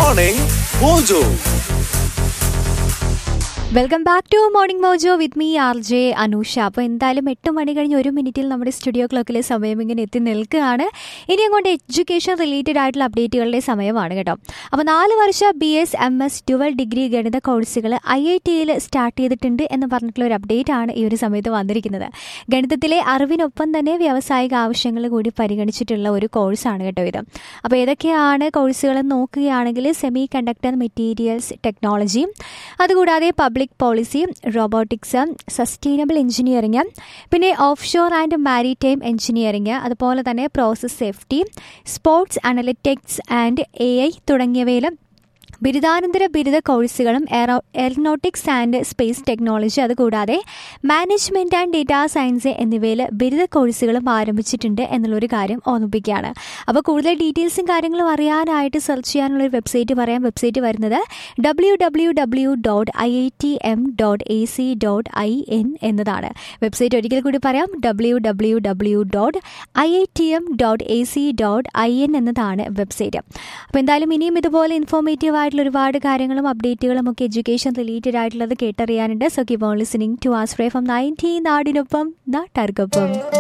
morning mojo welcome back to morning mojo with me R J Anusha അപ്പോൾ എന്തായാലും എട്ട് മണി കഴിഞ്ഞ് ഒരു മിനിറ്റിൽ നമ്മുടെ സ്റ്റുഡിയോ ക്ലോക്കിലെ സമയം ഇങ്ങനെ എത്തി നിൽക്കുകയാണ് ഇനി അങ്ങോട്ട് എഡ്യൂക്കേഷൻ റിലേറ്റഡ് ആയിട്ടുള്ള അപ്ഡേറ്റുകളുടെ സമയമാണ് കേട്ടോ അപ്പോൾ നാല് വർഷ B S M S dual degree ഗണിത കോഴ്സുകൾ ഐ ഐ ടിയിൽ സ്റ്റാർട്ട് ചെയ്തിട്ടുണ്ട് എന്ന് പറഞ്ഞിട്ടുള്ള ഒരു അപ്ഡേറ്റ് ആണ് ഈ ഒരു സമയത്ത് വന്നിരിക്കുന്നത് ഗണിതത്തിലെ അറിവിനൊപ്പം തന്നെ വ്യാവസായിക ആവശ്യങ്ങൾ കൂടി പരിഗണിച്ചിട്ടുള്ള ഒരു കോഴ്സാണ് കേട്ടോ ഇത് അപ്പോൾ ഏതൊക്കെയാണ് കോഴ്സുകൾ നോക്കുകയാണെങ്കിൽ സെമി കണ്ടക്ടർ മെറ്റീരിയൽസ് ടെക്നോളജി അതുകൂടാതെ public policy robotics sustainable engineering പിന്നെ offshore and maritime engineering അതുപോലെ തന്നെ process safety sports analytics and A I തുടങ്ങിയവയിലും ബിരുദാനന്തര ബിരുദ കോഴ്സുകളും aero aeronautics and space technology അതുകൂടാതെ മാനേജ്മെൻറ്റ് ആൻഡ് ഡേറ്റാ സയൻസ് എന്നിവയിൽ ബിരുദ കോഴ്സുകളും ആരംഭിച്ചിട്ടുണ്ട് എന്നുള്ളൊരു കാര്യം ഓർമ്മിപ്പിക്കുകയാണ് അപ്പോൾ കൂടുതൽ ഡീറ്റെയിൽസും കാര്യങ്ങളും അറിയാനായിട്ട് സെർച്ച് ചെയ്യാനുള്ള ഒരു വെബ്സൈറ്റ് പറയാം വെബ്സൈറ്റ് വരുന്നത് W W W dot I I T M dot A C dot I N എന്നതാണ് വെബ്സൈറ്റ് ഒരിക്കൽ കൂടി പറയാം W W W dot I I T M dot A C dot I N എന്നതാണ് website അപ്പോൾ എന്തായാലും ഇനിയും ഇതുപോലെ ഇൻഫോർമേറ്റീവ് ആയിട്ടുള്ള ഒരുപാട് കാര്യങ്ങളും അപ്ഡേറ്റുകളും ഒക്കെ എഡ്യൂക്കേഷൻ റിലേറ്റഡ് ആയിട്ടുള്ളത് കേട്ടറിയാനുണ്ട് so keep on listening to us ഫ്രേ ഫ്രം നയൻറ്റീൻ നാടിനൊപ്പം നാട്ടാർക്കൊപ്പം